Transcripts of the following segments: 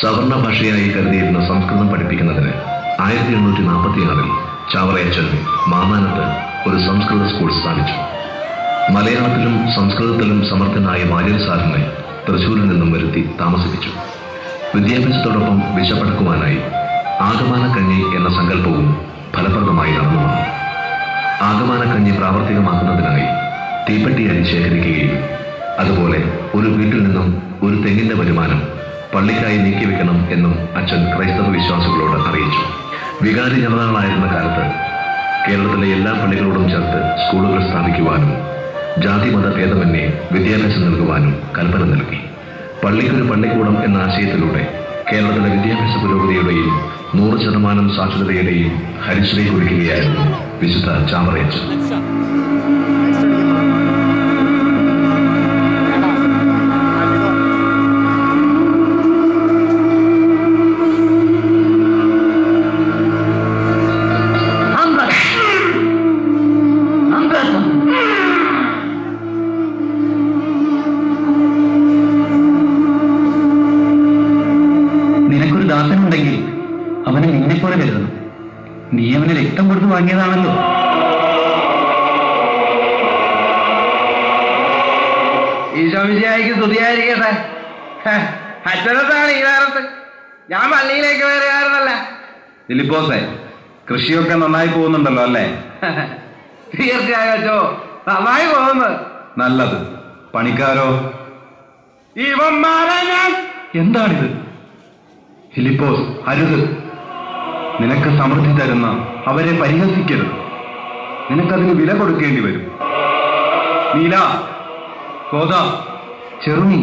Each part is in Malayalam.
സവർണ ഭാഷയായി കരുതിയിരുന്ന സംസ്കൃതം പഠിപ്പിക്കുന്നതിന് ആയിരത്തി എണ്ണൂറ്റി നാൽപ്പത്തിയാറിൽ ചാവറയച്ചൻ മാന്നാനത്ത് ഒരു സംസ്കൃത സ്കൂൾ സ്ഥാപിച്ചു മലയാളത്തിലും സംസ്കൃതത്തിലും സമർത്ഥനായ വാര്യർ സാറിനെ തൃശൂരിൽ നിന്നും വരുത്തി താമസിപ്പിച്ചു വിദ്യാഭ്യാസത്തോടൊപ്പം വിശപ്പടക്കുവാനായി ആഗമാനക്കഞ്ഞി എന്ന സങ്കല്പവും ഫലപ്രദമായി നടന്നു വന്നു ആഗമാനക്കഞ്ഞി പ്രാവർത്തികമാക്കുന്നതിനായി തീപ്പെട്ടി അരി ശേഖരിക്കുകയും അതുപോലെ ഒരു വീട്ടിൽ നിന്നും ഒരു തെങ്ങിന്റെ വരുമാനം പള്ളിക്കായി നീക്കിവെക്കണം എന്നും അച്ഛൻ ക്രൈസ്തവ വിശ്വാസികളോട് അറിയിച്ചു വികാരി ജനതകളായിരുന്ന കാലത്ത് കേരളത്തിലെ എല്ലാ പള്ളികളോടും ചേർത്ത് സ്കൂളുകൾ സ്ഥാപിക്കുവാനും ജാതി മത ഭേദമന്യേ വിദ്യാഭ്യാസം നൽകുവാനും കൽപ്പന നൽകി പള്ളിക്കൊരു പള്ളിക്കൂടം എന്ന ആശയത്തിലൂടെ കേരളത്തിലെ വിദ്യാഭ്യാസ പുരോഗതിയുടെയും നൂറ് ശതമാനം സാക്ഷരതയുടെയും ഹരിശ്രീ കുറിക്കുകയായിരുന്നു വിശുദ്ധ ചാമറയച്ചൻ നിനക്കൊരു ദാസനുണ്ടെങ്കിൽ അവനെ നിന്നെപ്പോലെ കരുതണം നീ അവന് രക്തം കൊടുത്ത് വാങ്ങിയതാണല്ലോ ഈശോമിശിയായിക്ക് സ്തുതിയായിരിക്കട്ടെ ഹെ, അച്ഛനത്താണ് ഈ നേരത്ത് ഞാൻ പള്ളിയിലേക്ക് വരികയായിരുന്നല്ല ഫിലിപ്പോസേ കൃഷിയൊക്കെ നന്നായി പോകുന്നുണ്ടല്ലോ അല്ലേ തീർച്ചയായും അച്ഛോ നന്നായി പോകുന്നു നല്ലത് പണിക്കാരോ ഇവന്മാരെ ഞാൻ എന്താണിത് ഫിലിപ്പോസ് അരുത് നിനക്ക് സമൃദ്ധി തരുന്ന അവരെ പരിഹസിക്കരുത് നിനക്കതിന് വില കൊടുക്കേണ്ടി വരും നീല കോത ചെറുമീ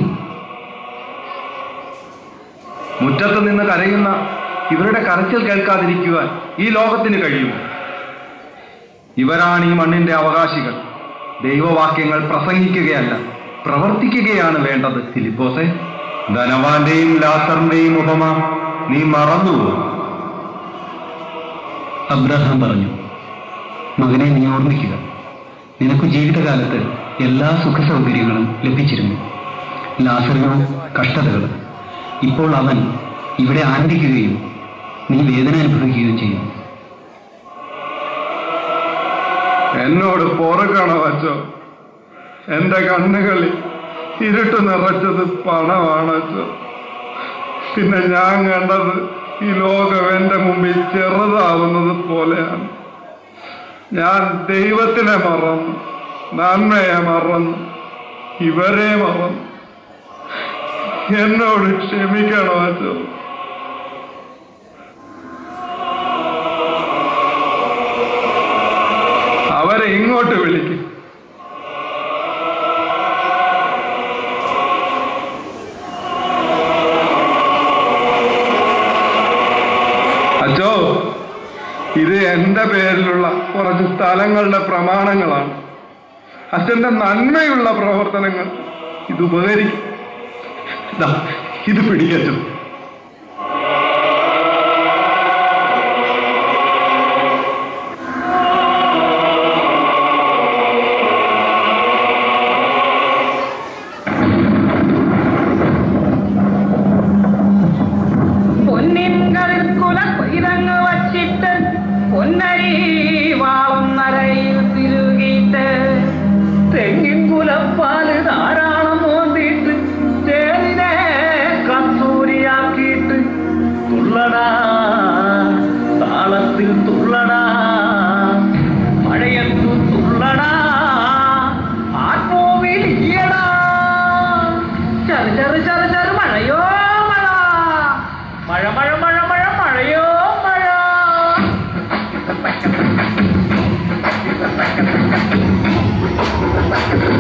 മുറ്റത്ത് നിന്ന് കരയുന്ന ഇവരുടെ കരച്ചിൽ കേൾക്കാതിരിക്കുവാൻ ഈ ലോകത്തിന് കഴിയും ഇവരാണ് ഈ മണ്ണിന്റെ അവകാശികൾ ദൈവവാക്യങ്ങൾ പ്രസംഗിക്കുകയല്ല പ്രവർത്തിക്കുകയാണ് വേണ്ടത് ഫിലിപ്പോസെ ധനവാന്റെയും ലാസറിന്റെയും ഉപമ നീ മറന്നുവോ അബ്രഹാം പറഞ്ഞു മകനെ നീ ഓർമ്മിക്കുക നിനക്ക് ജീവിതകാലത്ത് എല്ലാ സുഖ സൗകര്യങ്ങളും ലഭിച്ചിരുന്നു ലാസറിനോ കഷ്ടതകൾ ഇപ്പോൾ അവൻ ഇവിടെ ആനന്ദിക്കുകയും നീ വേദന അനുഭവിക്കുകയും ചെയ്യുന്നു എന്നോട് പൊറുക്കണോ അച്ചോ എന്റെ കണ്ണുകളിൽ ഇരുട്ട് നിറച്ചത് പണമാണ് അച്ചോ പിന്നെ ഞാൻ കണ്ടത് ഈ ലോകം എന്റെ മുമ്പിൽ ചെറുതാവുന്നത് പോലെയാണ് ഞാൻ ദൈവത്തിനെ മറന്നു നന്മയെ മറന്നു ഇവരെ മറന്നു എന്നോട് ക്ഷമിക്കണോ അച്ചോ അവരെ ഇങ്ങോട്ട് വിളിക്കും അച്ചോ ഇത് എന്റെ പേരിലുള്ള കുറച്ച് സ്ഥലങ്ങളുടെ പ്രമാണങ്ങളാണ് അച്ഛന്റെ നന്മയുള്ള പ്രവർത്തനങ്ങൾ ഇത് ഉപകരിക്കും ദാ, ഇത് പിടിക്കച്ചു പൊന്നിൻ കരുക്കുല കൊയ്തങ്ങ് വച്ചിട്ട് പൊന്നരി വാളം നരയിൽ തിരുകിയിട്ട് തെങ്ങിൻ കുലപ്പാല് ധാരാളം മോന്തിട്ട് ചേലിനെ കസ്തൂരിയാക്കിയിട്ട് തുള്ളടാ താളത്തിൽ തുള്ളടാ മഴയത്തു തുള്ളടാ ആത്മോവിൽ ഈയടാ ചെറു ചെറു ചെറു ചെറു മഴയോ മഴ മഴ മഴ മഴ മഴ മഴയോ മഴ Thank you.